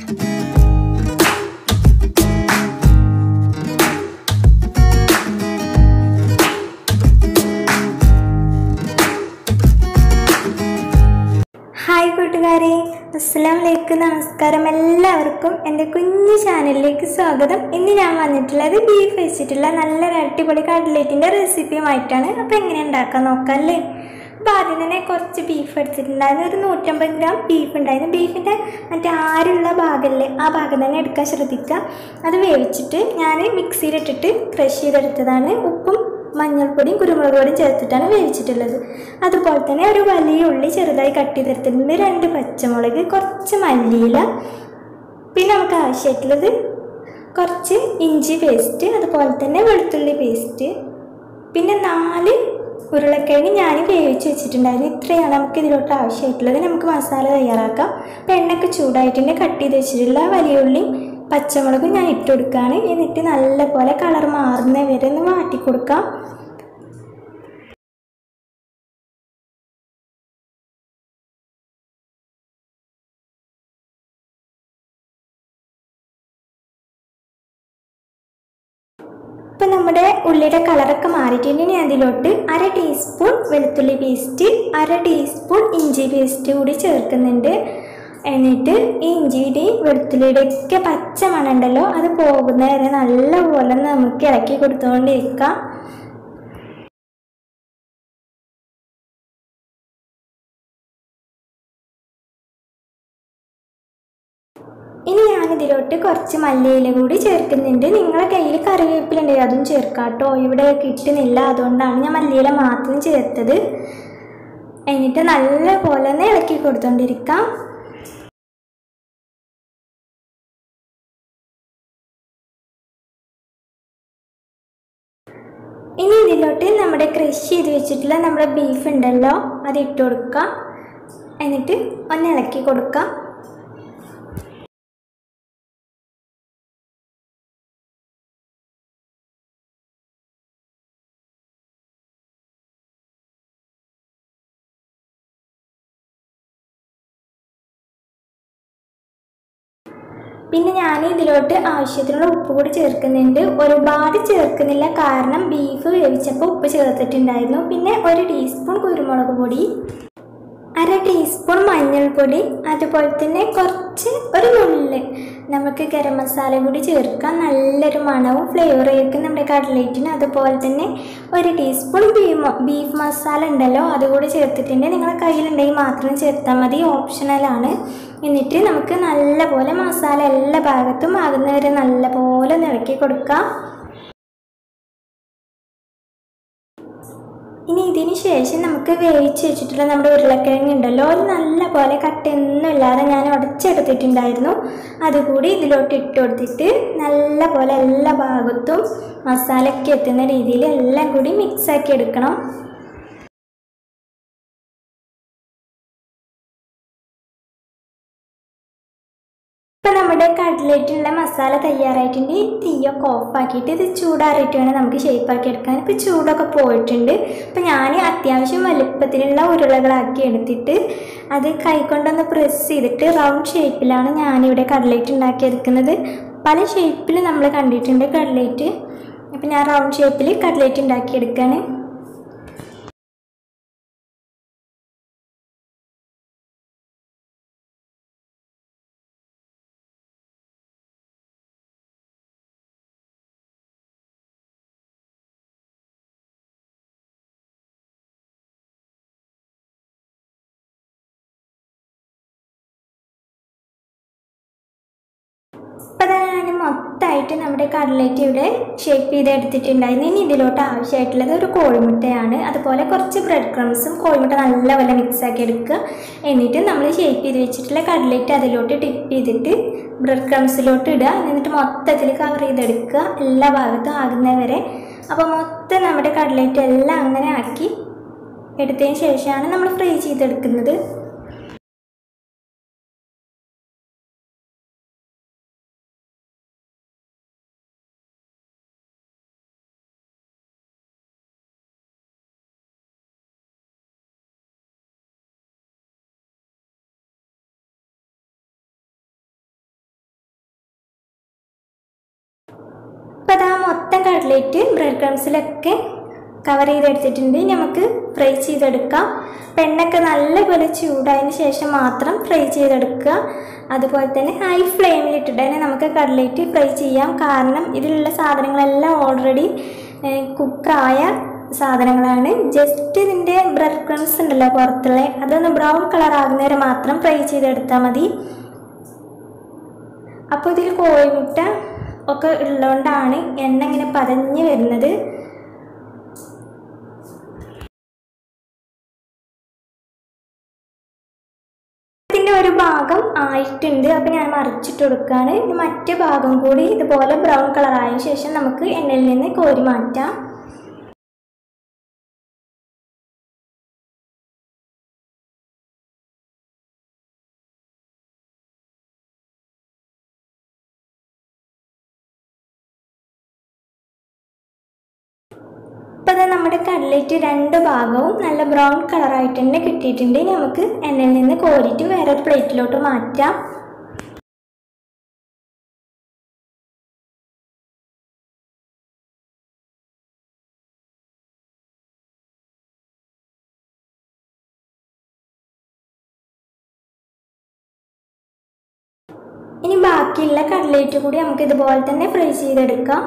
hi കൂട്ടുകാരെ അസ്സലാം വലൈക്കും നമസ്കാരം എല്ലാവർക്കും എൻ്റെ കുഞ്ഞു ചാനലിലേക്ക് സ്വാഗതം ഇന്ന് ഞാൻ വന്നിട്ടുള്ളത് ബീഫ് വെച്ചിട്ടുള്ള നല്ലൊരു അടിപൊളി കട്ലേറ്റിൻ്റെ റെസിപ്പിയുമായിട്ടാണ് അപ്പോൾ എങ്ങനെ ഉണ്ടാക്കാൻ നോക്കാം അല്ലേ അപ്പോൾ ആദ്യം തന്നെ കുറച്ച് ബീഫ് എടുത്തിട്ടുണ്ടായിരുന്നു ഒരു നൂറ്റമ്പത് ഗ്രാം ബീഫ് ഉണ്ടായിരുന്നു ബീഫിൻ്റെ മറ്റേ ആരുള്ള ഭാഗമല്ലേ ആ ഭാഗം തന്നെ എടുക്കാൻ ശ്രദ്ധിക്കുക അത് വേവിച്ചിട്ട് ഞാൻ മിക്സിയിലിട്ടിട്ട് ക്രഷ് ചെയ്തെടുത്തതാണ് ഉപ്പും മഞ്ഞൾപ്പൊടിയും കുരുമുളക് പൊടിയും ചേർത്തിട്ടാണ് വേവിച്ചിട്ടുള്ളത് അതുപോലെ തന്നെ ഒരു വലിയ ഉള്ളി ചെറുതായി കട്ട് ചെയ്തെടുത്തിട്ടുണ്ട് രണ്ട് പച്ചമുളക് കുറച്ച് മല്ലിയില പിന്നെ നമുക്ക് ആവശ്യമായിട്ടുള്ളത് കുറച്ച് ഇഞ്ചി പേസ്റ്റ് അതുപോലെ തന്നെ വെളുത്തുള്ളി പേസ്റ്റ് പിന്നെ നാല് ഉരുളക്കിഴങ്ങ് ഞാൻ വേവിച്ച് വെച്ചിട്ടുണ്ടായിരുന്നു ഇത്രയാണ് നമുക്ക് ഇതിലോട്ട് ആവശ്യമായിട്ടുള്ളത് നമുക്ക് മസാല തയ്യാറാക്കാം അപ്പോൾ എണ്ണയൊക്കെ ചൂടായിട്ടുണ്ട് കട്ട് ചെയ്ത് വെച്ചിട്ടുള്ള വലിയ ഉള്ളി പച്ചമുളകും ഞാൻ ഇട്ട് കൊടുക്കുകയാണ് എന്നിട്ട് നല്ലപോലെ കളർ മാറുന്ന വരെ ഒന്ന് മാറ്റി കൊടുക്കാം ഇപ്പം നമ്മുടെ ഉള്ളിയുടെ കളറൊക്കെ മാറിയിട്ടുണ്ട് ഇനി അതിലോട്ട് അര ടീസ്പൂൺ വെളുത്തുള്ളി പേസ്റ്റ് അര ടീസ്പൂൺ ഇഞ്ചി പേസ്റ്റ് കൂടി ചേർക്കുന്നുണ്ട് എന്നിട്ട് ഈ ഇഞ്ചിയുടെയും വെളുത്തുള്ളിയുടെ ഒക്കെ പച്ച മണമുണ്ടല്ലോ അത് പോകുന്ന വരെ നല്ലപോലെ നമുക്ക് ഇളക്കി കൊടുത്തുകൊണ്ടിരിക്കാം ഇനി ഞാനിതിലോട്ട് കുറച്ച് മല്ലിയില കൂടി ചേർക്കുന്നുണ്ട് നിങ്ങളെ കയ്യിൽ കറിവേപ്പില ഉണ്ടെങ്കിൽ അതും ചേർക്കാം കേട്ടോ ഇവിടെ കിട്ടുന്നില്ല അതുകൊണ്ടാണ് ഞാൻ മല്ലിയില മാത്രം ചേർത്തത് എന്നിട്ട് നല്ല പോലെ ഒന്ന് ഇളക്കി കൊടുത്തോണ്ടിരിക്കാം ഇനി ഇതിലോട്ട് നമ്മുടെ ക്രഷ് ചെയ്ത് വെച്ചിട്ടുള്ള നമ്മുടെ ബീഫ് ഉണ്ടല്ലോ അത് ഇട്ട് കൊടുക്കാം എന്നിട്ട് ഒന്ന് ഇളക്കി കൊടുക്കാം പിന്നെ ഞാൻ ഇതിലോട്ട് ആവശ്യത്തിനുള്ള ഉപ്പ് കൂടി ചേർക്കുന്നുണ്ട് ഒരുപാട് ചേർക്കുന്നില്ല കാരണം ബീഫ് വേവിച്ചപ്പോൾ ഉപ്പ് ചേർത്തിട്ടുണ്ടായിരുന്നു പിന്നെ ഒരു ടീസ്പൂൺ കുരുമുളക് പൊടി അര ടീസ്പൂൺ മഞ്ഞൾപ്പൊടി അതുപോലെ തന്നെ കുറച്ച് ഒരു നുള്ള് നമുക്ക് ഗരം മസാല കൂടി ചേർക്കാം നല്ലൊരു മണവും ഫ്ലേവറായിരിക്കും നമ്മുടെ കട്ലേറ്റിന് അതുപോലെ തന്നെ ഒരു ടീസ്പൂൺ ബീഫ് ബീഫ് മസാല ഉണ്ടല്ലോ അതുകൂടി ചേർത്തിട്ടുണ്ട് നിങ്ങളുടെ കയ്യിലുണ്ടെങ്കിൽ മാത്രം ചേർത്താൽ മതി ഓപ്ഷണലാണ് എന്നിട്ട് നമുക്ക് നല്ലപോലെ മസാല എല്ലാ ഭാഗത്തും ആകുന്നവരെ നല്ലപോലെ നിളക്കി കൊടുക്കാം ഇനി ഇതിന് ശേഷം നമുക്ക് വേവിച്ച് വെച്ചിട്ടുള്ള നമ്മുടെ ഉരുളക്കിഴങ്ങ് ഉണ്ടല്ലോ അത് നല്ല പോലെ കട്ടയൊന്നും ഇല്ലാതെ ഞാൻ ഉടച്ചെടുത്തിട്ടുണ്ടായിരുന്നു അതുകൂടി ഇതിലോട്ട് ഇട്ട് കൊടുത്തിട്ട് നല്ല പോലെ എല്ലാ ഭാഗത്തും മസാലയ്ക്ക് എത്തുന്ന രീതിയിൽ എല്ലാം കൂടി മിക്സാക്കി എടുക്കണം ഇപ്പം നമ്മുടെ കട്ലേറ്റിനുള്ള മസാല തയ്യാറായിട്ടുണ്ട് ഈ തീയൊക്കെ ഓഫാക്കിയിട്ട് ഇത് ചൂടാറിയിട്ട് വേണം നമുക്ക് ഷേപ്പാക്കി എടുക്കാൻ ഇപ്പോൾ ചൂടൊക്കെ പോയിട്ടുണ്ട് അപ്പോൾ ഞാൻ അത്യാവശ്യം വലുപ്പത്തിലുള്ള ഉരുളകളാക്കി എടുത്തിട്ട് അത് കൈകൊണ്ടൊന്ന് പ്രസ് ചെയ്തിട്ട് റൗണ്ട് ഷേപ്പിലാണ് ഞാനിവിടെ കട്ലേറ്റ് ഉണ്ടാക്കിയെടുക്കുന്നത് പല ഷേപ്പിൽ നമ്മൾ കണ്ടിട്ടുണ്ട് കട്ലേറ്റ് അപ്പോൾ ഞാൻ റൗണ്ട് ഷേപ്പിൽ കട്ലേറ്റ് ഉണ്ടാക്കിയെടുക്കുകയാണ് ഇപ്പം ഞാൻ മൊത്തമായിട്ട് നമ്മുടെ കട്ലറ്റ് ഇവിടെ ഷേപ്പ് ചെയ്ത് എടുത്തിട്ടുണ്ടായിരുന്നു ഇനി ഇതിലോട്ട് ആവശ്യമായിട്ടുള്ളത് ഒരു കോഴിമുട്ടയാണ് അതുപോലെ കുറച്ച് ബ്രെഡ് ക്രംസും കോഴിമുട്ട നല്ലപോലെ മിക്സ് ആക്കി എടുക്കുക എന്നിട്ട് നമ്മൾ ഷേപ്പ് ചെയ്ത് വെച്ചിട്ടുള്ള കട്ലറ്റ് അതിലോട്ട് ടിപ്പ് ചെയ്തിട്ട് ബ്രെഡ് ക്രംസിലോട്ട് ഇടുക എന്നിട്ട് മൊത്തത്തിൽ കവർ ചെയ്തെടുക്കുക എല്ലാ ഭാഗത്തും ആകുന്നവരെ അപ്പോൾ മൊത്തം നമ്മുടെ കട്ലറ്റ് എല്ലാം അങ്ങനെ ആക്കി എടുത്തതിന് ശേഷമാണ് നമ്മൾ ഫ്രൈ ചെയ്തെടുക്കുന്നത് മൊത്തം കട്ലേറ്റ് ബ്രെഡ് ക്രംസിലൊക്കെ കവർ ചെയ്തെടുത്തിട്ടുണ്ട് ഇനി നമുക്ക് ഫ്രൈ ചെയ്തെടുക്കാം പെണ്ണൊക്കെ നല്ലപോലെ ചൂടായതിന് ശേഷം മാത്രം ഫ്രൈ ചെയ്തെടുക്കുക അതുപോലെ തന്നെ ഹൈ ഫ്ലെയിമിൽ ഇട്ടിട്ട് തന്നെ നമുക്ക് കട്ലേറ്റ് ഫ്രൈ ചെയ്യാം കാരണം ഇതിലുള്ള സാധനങ്ങളെല്ലാം ഓൾറെഡി കുക്കായ സാധനങ്ങളാണ് ജസ്റ്റ് ഇതിൻ്റെ ബ്രെഡ് ക്രംസ് ഉണ്ടല്ലോ പുറത്തുള്ള അതൊന്ന് ബ്രൗൺ കളർ ആകുന്നവരെ മാത്രം ഫ്രൈ ചെയ്തെടുത്താൽ മതി അപ്പോൾ ഇതിൽ കോഴിമുട്ട ഒക്കെ ഉള്ളതുകൊണ്ടാണ് എണ്ണ ഇങ്ങനെ പതഞ്ഞ് വരുന്നത് ഇതിൻ്റെ ഒരു ഭാഗം ആയിട്ടുണ്ട് അപ്പോൾ ഞാൻ മറിച്ചിട്ട് കൊടുക്കുകയാണ് ഇനി മറ്റേ ഭാഗം കൂടി ഇതുപോലെ ബ്രൗൺ കളർ ആയ ശേഷം നമുക്ക് എണ്ണയിൽ നിന്ന് കോരി മാറ്റാം ഇപ്പോൾ അത് നമ്മുടെ കട്ലേറ്റ് രണ്ട് ഭാഗവും നല്ല ബ്രൗൺ കളറായിട്ട് തന്നെ കിട്ടിയിട്ടുണ്ട് ഇനി നമുക്ക് എണ്ണയിൽ നിന്ന് കോരിയിട്ട് വേറൊരു പ്ലേറ്റിലോട്ട് മാറ്റാം ഇനി ബാക്കിയുള്ള കട്ലേറ്റ് കൂടി നമുക്ക് ഇതുപോലെ തന്നെ ഫ്രൈ ചെയ്തെടുക്കാം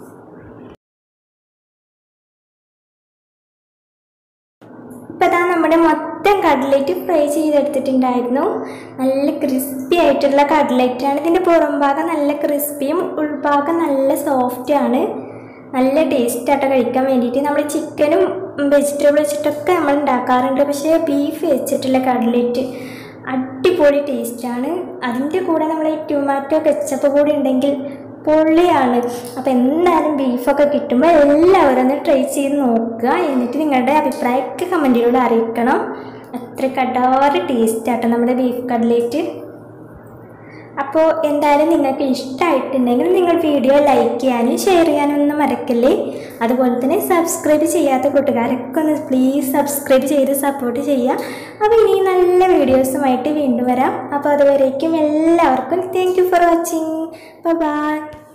ഇപ്പം അതാ നമ്മുടെ മൊത്തം കട്ലേറ്റ് ഫ്രൈ ചെയ്തെടുത്തിട്ടുണ്ടായിരുന്നു നല്ല ക്രിസ്പി ആയിട്ടുള്ള കട്ലേറ്റാണ് ഇതിൻ്റെ പുറം ഭാഗം നല്ല ക്രിസ്പിയും ഉൾഭാഗം നല്ല സോഫ്റ്റാണ് നല്ല ടേസ്റ്റായിട്ട് കഴിക്കാൻ വേണ്ടിയിട്ട് നമ്മൾ ചിക്കനും വെജിറ്റബിൾ വെച്ചിട്ടൊക്കെ നമ്മൾ ഉണ്ടാക്കാറുണ്ട് പക്ഷേ ബീഫ് വെച്ചിട്ടുള്ള കട്ലേറ്റ് അടിപൊളി ടേസ്റ്റാണ് അതിൻ്റെ കൂടെ നമ്മൾ ഈ ടൊമാറ്റോ കെച്ചപ്പ് കൂടി ഉണ്ടെങ്കിൽ പൊള്ളിയാണ് അപ്പോൾ എന്തായാലും ബീഫൊക്കെ കിട്ടുമ്പോൾ എല്ലാവരും ഒന്ന് ട്രൈ ചെയ്ത് നോക്കുക എന്നിട്ട് നിങ്ങളുടെ അഭിപ്രായമൊക്കെ കമൻറ്റിലൂടെ അറിയിക്കണം അത്ര കടാറ് ടേസ്റ്റാട്ടോ നമ്മുടെ ബീഫ് കട്ലേറ്റ് അപ്പോൾ എന്തായാലും നിങ്ങൾക്ക് ഇഷ്ടമായിട്ടുണ്ടെങ്കിൽ നിങ്ങൾ വീഡിയോ ലൈക്ക് ചെയ്യാനും ഷെയർ ചെയ്യാനും ഒന്നും മറക്കല്ലേ അതുപോലെ തന്നെ സബ്സ്ക്രൈബ് ചെയ്യാത്ത കൂട്ടുകാരൊക്കെ ഒന്ന് പ്ലീസ് സബ്സ്ക്രൈബ് ചെയ്ത് സപ്പോർട്ട് ചെയ്യുക അപ്പോൾ ഇനി നല്ല വീഡിയോസുമായിട്ട് വീണ്ടും വരാം അപ്പോൾ അതുവരേക്കും എല്ലാവർക്കും thank you for watching by